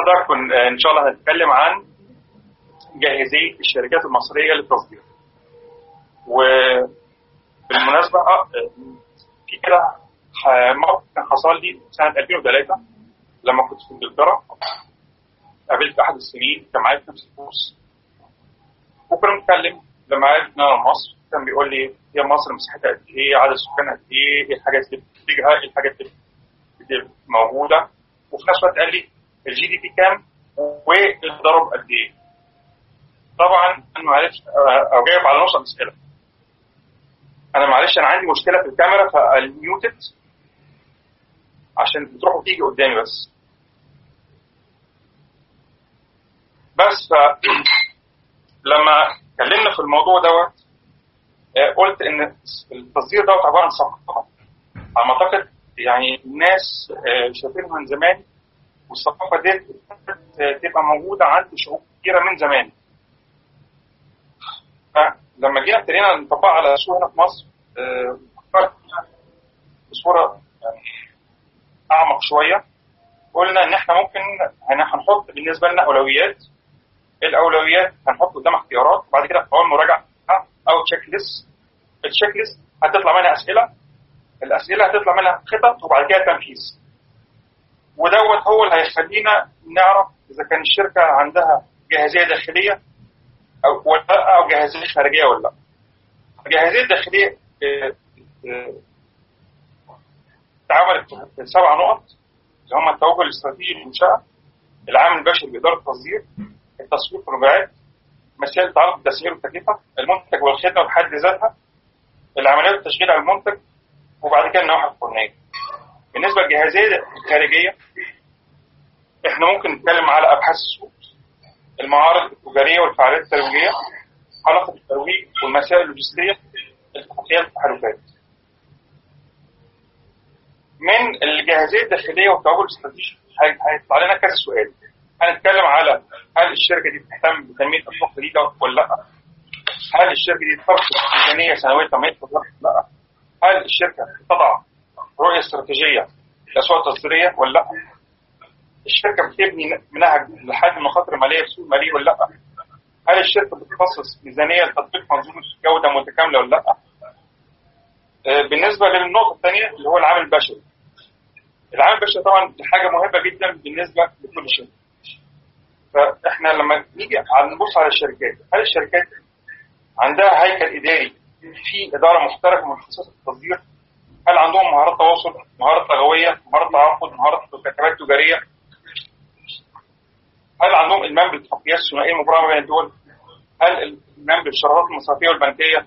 النهارده كن ان شاء الله هنتكلم عن جاهزيه الشركات المصريه للتصدير. وبالمناسبه اه في كده موقف كان حصل لي سنه 2003 لما كنت في انجلترا قابلت احد السنين كان معايا في نفس الكورس وكنا بنتكلم لما عرفنا مصر كان بيقول لي هي مصر مساحتها قد ايه عدد سكانها قد ايه ايه الحاجات اللي بتنتجها ايه الحاجات اللي موجوده وفي نفس الوقت قال لي الجي دي بي كام والضرب قد ايه طبعا انا معلش اجاوب على نص الاسئله انا معلش انا عندي مشكله في الكاميرا فالميوتد عشان بتروح وتيجي قدامي بس بس ف لما اتكلمنا في الموضوع دوت قلت ان التصدير دوت عباره عن ثقافه على ما اعتقد يعني الناس شايفينها من زمان والثقافه دي تبقى موجوده عند شعوب كتيره من زمان فلما جينا ابتدينا نطبقها على السوق هنا في مصر فكرت بصوره يعني اعمق شويه قلنا ان احنا ممكن هنحط بالنسبه لنا اولويات الاولويات هنحط قدام اختيارات وبعد كده قوائم مراجعه او تشيك ليست التشيك ليست هتطلع منها اسئله الاسئله هتطلع منها خطط وبعد كده تنفيذ ودوت هو اللي هيخلينا نعرف اذا كان الشركه عندها جاهزيه داخليه او ولا او جاهزيه خارجيه ولا لا الجاهزيه الداخليه اتعملت سبع نقط اللي هم التوجه الاستراتيجي للمنشاه العامل البشري باداره التصدير التسويق والمبيعات مسائل تتعلق بالتسعير والتكلفه المنتج والخدمه بحد ذاتها العمليات والتشغيل على المنتج وبعد كده النواحي القانونيه بالنسبه للجاهزيه الخارجيه احنا ممكن نتكلم على ابحاث السوق المعارض التجاريه والفعاليات الترويجيه حلقه الترويج والمسائل اللوجستيه اتفاقيات التحالفات من الجاهزيه الداخليه والتوجه الاستراتيجي هيطلع لنا كذا سؤال هنتكلم على هل الشركه دي بتهتم بتنميه اسواق جديده ولا لا؟ هل الشركه دي تخصص ميزانيه سنويه تنميه ولا لا؟ هل الشركه تضع رؤيه استراتيجيه للاسواق التصديريه ولا لا؟ الشركه بتبني منهج لحد المخاطر الماليه في السوق المالي ولا لا؟ هل الشركه بتخصص ميزانيه لتطبيق منظومه جوده متكامله ولا لا؟ بالنسبه للنقطه الثانيه اللي هو العامل البشري. العامل البشري طبعا دي حاجه مهمه جدا بالنسبه لكل شركه. فاحنا لما نيجي نبص على الشركات هل الشركات عندها هيكل اداري في اداره محترفه من اختصاص التصدير؟ هل عندهم مهارات تواصل، مهارات لغويه، مهارات تعاقد، مهارات كتابات تجاريه؟ هل عندهم المام بالاتفاقيات الثنائيه المبرمه بين الدول؟ هل المام بالشراكات المصرفيه والبنكيه؟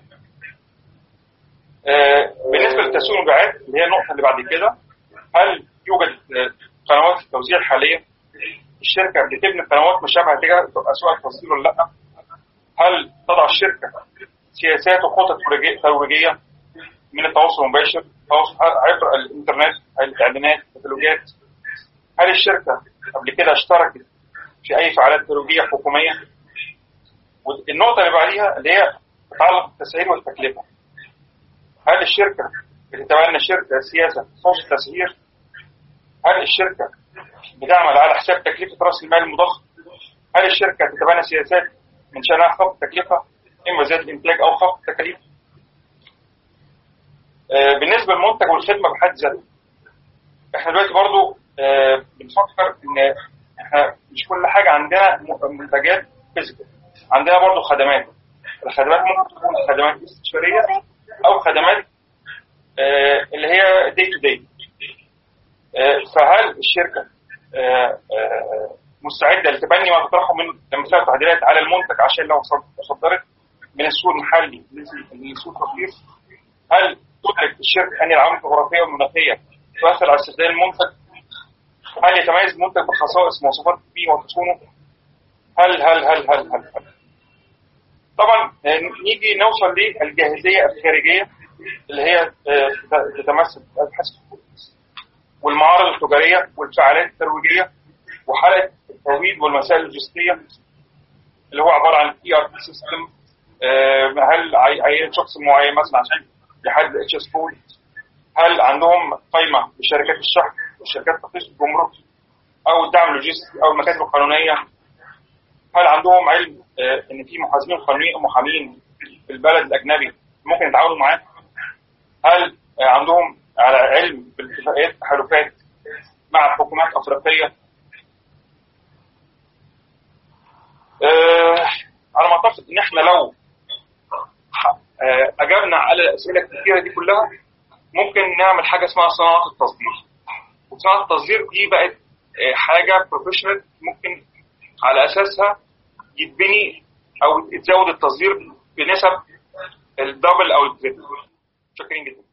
آه بالنسبه للتسويق المبيعات اللي هي النقطه اللي بعد كده هل يوجد قنوات التوزيع الحاليه؟ الشركه بتبني قنوات مشابهه تجاه اسواق التصدير ولا لا؟ هل تضع الشركه سياسات وخطط ترويجيه من التواصل المباشر التواصل عبر الانترنت الاعلانات الكتالوجات هل الشركه قبل كده اشتركت في اي فعاليات ترويجيه حكوميه؟ والنقطه اللي بعديها اللي هي تتعلق بالتسعير والتكلفه هل الشركه بتتبنى شركه سياسه تخص التسعير؟ هل الشركه بتعمل على حساب تكلفه راس المال المضخم؟ هل الشركه تتبنى سياسات من شانها خفض التكلفه اما زياده الانتاج او خفض التكاليف؟ آه بالنسبه للمنتج والخدمه بحد ذاتها احنا دلوقتي برضو آه بنفكر ان احنا مش كل حاجه عندنا منتجات فيزيكال عندنا برضو خدمات الخدمات ممكن تكون خدمات استشاريه او خدمات آه اللي هي دي تو دي فهل الشركه مستعده لتبني ما تطرحه من مثال التعديلات على المنتج عشان لو صدرت من السوق المحلي لسوق التصدير هل تدرك الشركه ان العوامل الجغرافيه والمناخيه تؤثر على استخدام المنتج؟ هل يتميز المنتج بخصائص مواصفات البيئه وتصونه؟ هل هل هل هل هل, هل. طبعا نيجي نوصل للجاهزيه الخارجيه اللي هي تتمثل ابحاث والمعارض التجاريه والفعاليات الترويجيه وحلقه الترويج والمسائل اللوجستيه اللي هو عباره عن اي ار بي سيستم هل عين شخص معين مثلا عشان يحدد اتش اس كود هل عندهم قائمه بشركات الشحن وشركات تقييس الجمرك او الدعم اللوجستي او المكاتب القانونيه هل عندهم علم آه، ان في محاسبين قانونيين محامين في البلد الاجنبي ممكن يتعاونوا معاه؟ هل آه، عندهم على علم بالاتفاقيات التحالفات مع حكومات افريقيه؟ آه، على ما اعتقد ان احنا لو آه، اجبنا على الاسئله الكثيره دي كلها ممكن نعمل حاجه اسمها صناعه التصدير وصناعه التصدير دي بقت آه، حاجه بروفيشنال ممكن على اساسها يتبني او يتزود التصدير بنسب الدبل او التريبل شاكرين جدا